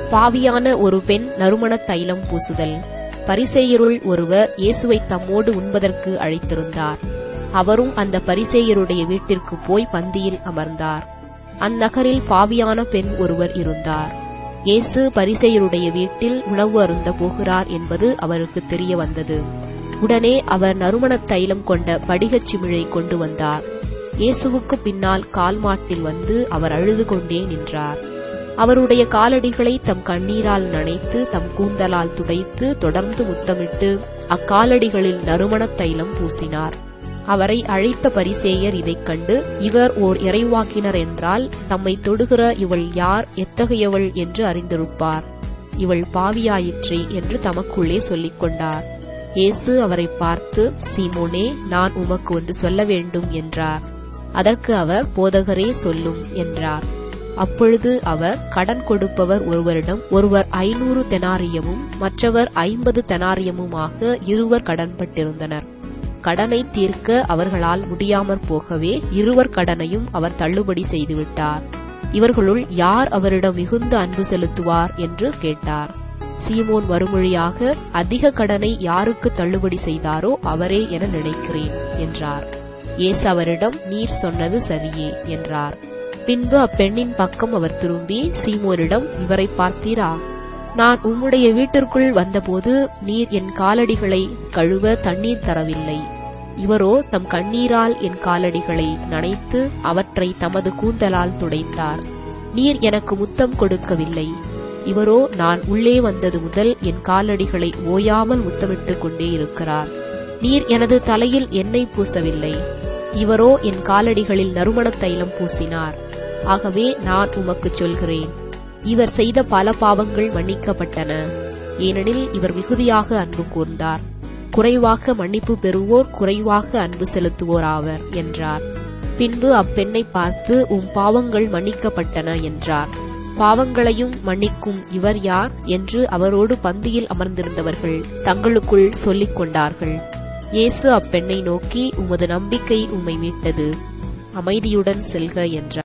பாவியான ஒரு பெண் நறுமணத் தைலம் பூசுதல் பரிசேயருள் ஒருவர் இயேசுவை தம்மோடு உண்பதற்கு அழைத்திருந்தார் அவரும் அந்த பரிசேயருடைய வீட்டிற்கு போய் பந்தியில் அமர்ந்தார் அந்நகரில் பாவியான பெண் ஒருவர் இருந்தார் இயேசு பரிசேயருடைய வீட்டில் உணவு அருந்த போகிறார் என்பது அவருக்கு தெரிய வந்தது உடனே அவர் நறுமணத் தைலம் கொண்ட படிகச் சிமிழை கொண்டு வந்தார் இயேசுவுக்கு பின்னால் கால் மாட்டில் வந்து அவர் அழுது கொண்டே நின்றார் அவருடைய காலடிகளை தம் கண்ணீரால் நனைத்து தம் கூந்தலால் துடைத்து தொடர்ந்து முத்தமிட்டு அக்காலடிகளில் நறுமணத் தைலம் பூசினார் அவரை அழைத்த பரிசேயர் இதைக் கண்டு இவர் ஓர் இறைவாக்கினர் என்றால் தம்மை தொடுகிற இவள் யார் எத்தகையவள் என்று அறிந்திருப்பார் இவள் பாவியாயிற்றே என்று தமக்குள்ளே சொல்லிக் கொண்டார் இயேசு அவரை பார்த்து சீமோனே நான் உமக்கு ஒன்று சொல்ல வேண்டும் என்றார் அதற்கு அவர் போதகரே சொல்லும் என்றார் அப்பொழுது அவர் கடன் கொடுப்பவர் ஒருவரிடம் ஒருவர் ஐநூறு தெனாரியமும் மற்றவர் ஐம்பது தெனாரியமுமாக இருவர் கடன்பட்டிருந்தனர் கடனை தீர்க்க அவர்களால் முடியாமற் போகவே இருவர் கடனையும் அவர் தள்ளுபடி செய்துவிட்டார் இவர்களுள் யார் அவரிடம் மிகுந்த அன்பு செலுத்துவார் என்று கேட்டார் சீமோன் மறுமொழியாக அதிக கடனை யாருக்கு தள்ளுபடி செய்தாரோ அவரே என நினைக்கிறேன் என்றார் இயேசு அவரிடம் நீர் சொன்னது சரியே என்றார் பின்பு அப்பெண்ணின் பக்கம் அவர் திரும்பி சீமோனிடம் இவரை பார்த்தீரா நான் உம்முடைய வீட்டிற்குள் வந்தபோது நீர் என் காலடிகளை கழுவ தண்ணீர் தரவில்லை இவரோ தம் கண்ணீரால் என் காலடிகளை நனைத்து அவற்றை தமது கூந்தலால் துடைத்தார் நீர் எனக்கு முத்தம் கொடுக்கவில்லை இவரோ நான் உள்ளே வந்தது முதல் என் காலடிகளை ஓயாமல் முத்தமிட்டுக் கொண்டே இருக்கிறார் நீர் எனது தலையில் எண்ணெய் பூசவில்லை இவரோ என் காலடிகளில் நறுமணத் தைலம் பூசினார் ஆகவே நான் உமக்குச் சொல்கிறேன் இவர் செய்த பல பாவங்கள் மன்னிக்கப்பட்டன ஏனெனில் இவர் மிகுதியாக அன்பு கூர்ந்தார் குறைவாக மன்னிப்பு பெறுவோர் குறைவாக அன்பு செலுத்துவோர் ஆவர் என்றார் பின்பு அப்பெண்ணை பார்த்து உம் பாவங்கள் மன்னிக்கப்பட்டன என்றார் பாவங்களையும் மன்னிக்கும் இவர் யார் என்று அவரோடு பந்தியில் அமர்ந்திருந்தவர்கள் தங்களுக்குள் சொல்லிக் கொண்டார்கள் இயேசு அப்பெண்ணை நோக்கி உமது நம்பிக்கை உம்மை மீட்டது அமைதியுடன் செல்க என்றார்